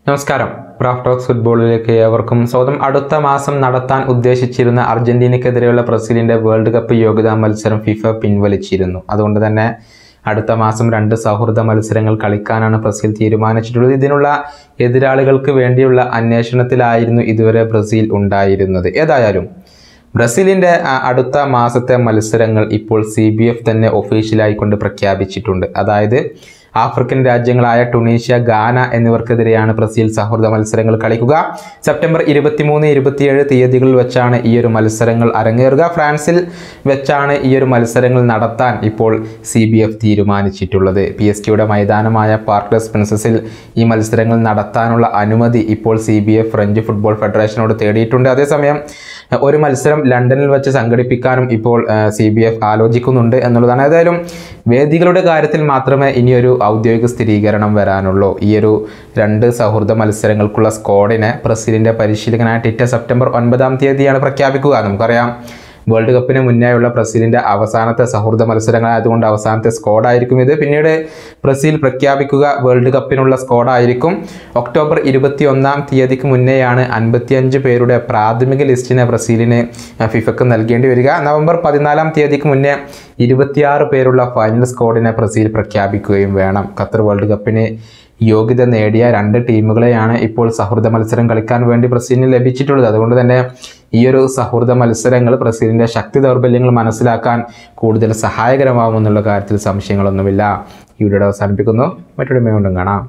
നമസ്കാരം Raf talks ഫുട്ബോളിലേക്ക് ഏവർക്കും സ്വന്തം അടുത്ത മാസം നടത്താൻ ഉദ്ദേശിച്ചിരുന്ന അർജന്റീനയ്ക്കെതിരെയുള്ള ബ്രസീലിന്റെ വേൾഡ് കപ്പ് യോഗ്യതാ മത്സരം ഫിഫ പിൻവലിച്ചിരുന്നു അതുകൊണ്ട് തന്നെ അടുത്ത മാസം രണ്ട് സൗഹൃദ മത്സരങ്ങൾ കളിക്കാനാണ് ബ്രസീൽ തീരുമാനിച്ചിട്ടുള്ളത് ഇതിനുള്ള എതിരാളികൾക്ക് വേണ്ടിയുള്ള അന്വേഷണത്തിലായിരുന്നു ഇതുവരെ ബ്രസീൽ ഉണ്ടായിരുന്നത് ഏതായാലും ബ്രസീലിന്റെ ആ, അടുത്ത മാസത്തെ മത്സരങ്ങൾ ഇപ്പോൾ സി ബി എഫ് തന്നെ ഒഫീഷ്യലായി കൊണ്ട് പ്രഖ്യാപിച്ചിട്ടുണ്ട് അതായത് ആഫ്രിക്കൻ രാജ്യങ്ങളായ ടുണീഷ്യ ഗാന എന്നിവർക്കെതിരെയാണ് ബ്രസീൽ സൗഹൃദ മത്സരങ്ങൾ കളിക്കുക സെപ്റ്റംബർ ഇരുപത്തിമൂന്ന് ഇരുപത്തിയേഴ് തീയതികളിൽ വെച്ചാണ് ഈ ഒരു മത്സരങ്ങൾ അരങ്ങേറുക ഫ്രാൻസിൽ വെച്ചാണ് ഈ ഒരു മത്സരങ്ങൾ നടത്താൻ ഇപ്പോൾ സി ബി എഫ് തീരുമാനിച്ചിട്ടുള്ളത് പി എസ് ടിയുടെ മൈതാനമായ പാർക്ലസ് പ്രിൻസസിൽ ഈ മത്സരങ്ങൾ നടത്താനുള്ള അനുമതി ഇപ്പോൾ C B F French football ഫെഡറേഷനോട് തേടിയിട്ടുണ്ട് അതേസമയം അഹ് ഒരു മത്സരം ലണ്ടനിൽ വെച്ച് സംഘടിപ്പിക്കാനും ഇപ്പോൾ സി ബി എഫ് ആലോചിക്കുന്നുണ്ട് എന്നുള്ളതാണ് ഏതായാലും വേദികളുടെ കാര്യത്തിൽ മാത്രമേ ഇനിയൊരു ഔദ്യോഗിക സ്ഥിരീകരണം വരാനുള്ളൂ ഈ ഒരു രണ്ട് സൗഹൃദ മത്സരങ്ങൾക്കുള്ള സ്ക്വാഡിനെ ബ്രസീലിൻ്റെ പരിശീലകനായ ടിറ്റ സെപ്റ്റംബർ ഒൻപതാം തീയതിയാണ് പ്രഖ്യാപിക്കുക നമുക്കറിയാം വേൾഡ് കപ്പിന് മുന്നേയുള്ള ബ്രസീലിൻ്റെ അവസാനത്തെ സൗഹൃദ മത്സരങ്ങളായതുകൊണ്ട് അവസാനത്തെ സ്ക്വാഡായിരിക്കും ഇത് പിന്നീട് ബ്രസീൽ പ്രഖ്യാപിക്കുക വേൾഡ് കപ്പിനുള്ള സ്ക്വാഡായിരിക്കും ഒക്ടോബർ ഇരുപത്തി ഒന്നാം തീയതിക്ക് മുന്നേയാണ് അൻപത്തിയഞ്ച് പേരുടെ പ്രാഥമിക ലിസ്റ്റിനെ ബ്രസീലിന് ഫിഫക്ക് നൽകേണ്ടി വരിക നവംബർ പതിനാലാം തീയതിക്ക് മുന്നേ ഇരുപത്തിയാറ് പേരുള്ള ഫൈനൽ സ്ക്വാഡിനെ ബ്രസീൽ പ്രഖ്യാപിക്കുകയും വേണം ഖത്തർ വേൾഡ് കപ്പിന് യോഗ്യത നേടിയ രണ്ട് ടീമുകളെയാണ് ഇപ്പോൾ സൗഹൃദ മത്സരം കളിക്കാൻ വേണ്ടി ബ്രസീലിന് ലഭിച്ചിട്ടുള്ളത് അതുകൊണ്ട് തന്നെ ഈ ഒരു സൗഹൃദ മത്സരങ്ങൾ ബ്രസീലിൻ്റെ ശക്തി ദൗർബല്യങ്ങൾ മനസ്സിലാക്കാൻ കൂടുതൽ സഹായകരമാകുമെന്നുള്ള കാര്യത്തിൽ സംശയങ്ങളൊന്നുമില്ല ഈ വീഡിയോ അവസാനിപ്പിക്കുന്നു മറ്റൊരു കൊണ്ടും കാണാം